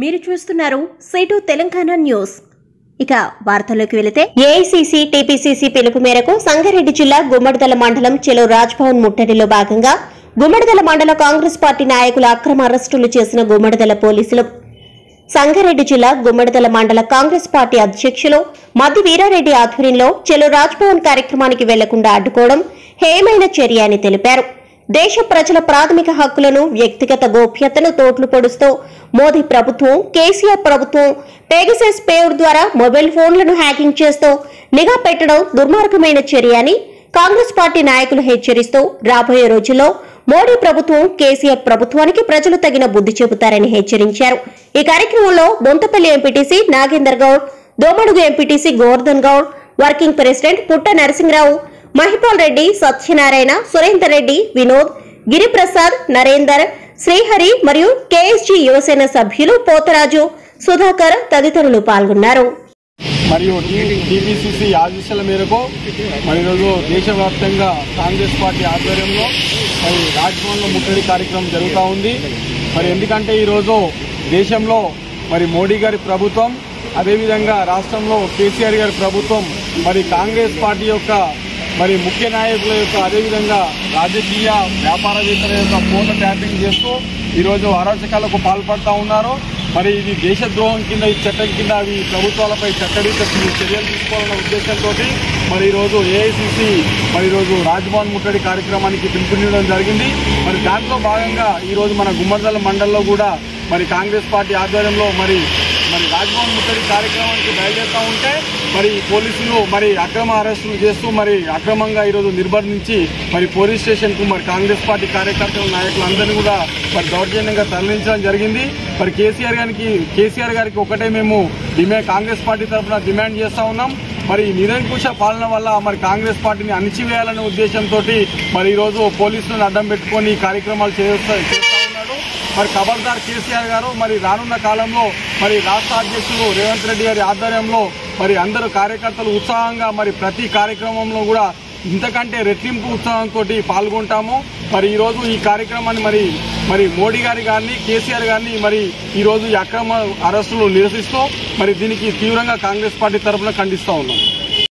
మీరు చూస్తున్నారు సేటు తెలంగాణ న్యూస్ ఇక వార్తల్లోకి వెళితే ఏఐసీసీ టీపీసీసీ పిలుపు మేరకు సంగారెడ్డి జిల్లా గుమ్మడిదల మండలం చెలో రాజ్భవన్ ముట్టడిలో భాగంగా గుమ్మడిదల మండల కాంగ్రెస్ పార్టీ నాయకుల అక్రమ అరెస్టులు చేసిన గుమ్మడిదల పోలీసులు సంగారెడ్డి జిల్లా గుమ్మడిదల మండల కాంగ్రెస్ పార్టీ అధ్యక్షులు మద్ది వీరారెడ్డి ఆధ్వర్యంలో చెలో రాజ్భవన్ కార్యక్రమానికి వెళ్లకుండా అడ్డుకోవడం హేమైన చర్య అని తెలిపారు దేశ ప్రజల ప్రాథమిక హక్కులను వ్యక్తిగత గోప్యతను తోట్లు పొడుస్తూ మోదీ ప్రభుత్వం కేసీఆర్ ప్రభుత్వం పేగసెస్ పేవుడ్ ద్వారా మొబైల్ ఫోన్లను హ్యాకింగ్ చేస్తూ నిఘా పెట్టడం దుర్మార్గమైన చర్య అని కాంగ్రెస్ పార్టీ నాయకులు హెచ్చరిస్తూ రాబోయే రోజుల్లో మోడీ ప్రభుత్వం కేసీఆర్ ప్రభుత్వానికి ప్రజలు తగిన బుద్ధి చెబుతారని హెచ్చరించారు ఈ కార్యక్రమంలో Bonthapalli MPTC Nagender Goud Domadugu MPTC Govardhan Goud working president Putta Narasimharao Mahipal Reddy Satyanarayana Surender Reddy Vinod Giriprasad Narender Srihari మరియు కేఎస్జీ యువసేన సభ్యులు పోతరాజు సుధాకర్ తదితరులు పాల్గొన్నారు మరియు టీపీసీసీ ఆదేశాల మేరకు మరి ఈరోజు దేశవ్యాప్తంగా కాంగ్రెస్ పార్టీ ఆధ్వర్యంలో మరి రాజ్భవన్లో ముట్టడి కార్యక్రమం జరుగుతూ ఉంది మరి ఎందుకంటే ఈరోజు దేశంలో మరి మోడీ గారి ప్రభుత్వం అదేవిధంగా రాష్ట్రంలో కేసీఆర్ గారి ప్రభుత్వం మరి కాంగ్రెస్ పార్టీ యొక్క మరి ముఖ్య నాయకుల యొక్క అదేవిధంగా రాజకీయ వ్యాపారవేత్తల యొక్క ఫోన్ల ట్యాపింగ్ చేస్తూ ఈరోజు అరాచకాలకు పాల్పడుతూ ఉన్నారు మరి ఇది దేశద్రోహం కింద ఈ చట్టం కింద అవి ప్రభుత్వాలపై చట్టరీత చర్యలు తీసుకోవాలన్న ఉద్దేశంతో మరి ఈరోజు ఏఐసిసి మరి ఈరోజు రాజ్భవన్ ముట్టడి కార్యక్రమానికి పిలుపునివ్వడం జరిగింది మరి దాంట్లో భాగంగా ఈరోజు మన గుమ్మడిదల మండలంలో కూడా మరి కాంగ్రెస్ పార్టీ ఆధ్వర్యంలో మరి మరి రాజ్భవన్ ముట్టడి కార్యక్రమానికి బయలుదేరుతూ ఉంటే మరి పోలీసులు మరి అక్రమ అరెస్టులు చేస్తూ మరి అక్రమంగా ఈరోజు నిర్బంధించి మరి పోలీస్ స్టేషన్ కు మరి కాంగ్రెస్ పార్టీ కార్యకర్తల నాయకులందరినీ కూడా మరి దౌర్జన్యంగా తరలించడం జరిగింది మరి కేసీఆర్ గారికి కేసీఆర్ గారికి ఒకటే మేము డిమాండ్ కాంగ్రెస్ పార్టీ తరఫున డిమాండ్ చేస్తా ఉన్నాం మరి ఈ నిరంకుశ పాలన వల్ల మరి కాంగ్రెస్ పార్టీని అణిచివేయాలనే ఉద్దేశంతో మరి ఈరోజు పోలీసులను అడ్డం పెట్టుకొని ఈ కార్యక్రమాలు చేస్తా చేస్తా ఉన్నాడు మరి ఖబర్దార్ కేసీఆర్ గారు మరి రానున్న కాలంలో మరి రాష్ట్ర అధ్యక్షులు రేవంత్ రెడ్డి గారి ఆధ్వర్యంలో మరి అందరూ కార్యకర్తలు ఉత్సాహంగా మరి ప్రతి కార్యక్రమంలో కూడా ఇంతకంటే రెట్టింపు ఉత్సాహంతో పాల్గొంటాము మరి ఈరోజు ఈ కార్యక్రమాన్ని మరి మరి మోడీ గారి గారిని కేసీఆర్ గారిని మరి ఈరోజు ఈ అక్రమ అరెస్టులు నిరసిస్తూ మరి దీనికి తీవ్రంగా కాంగ్రెస్ పార్టీ తరఫున ఖండిస్తూ ఉన్నాం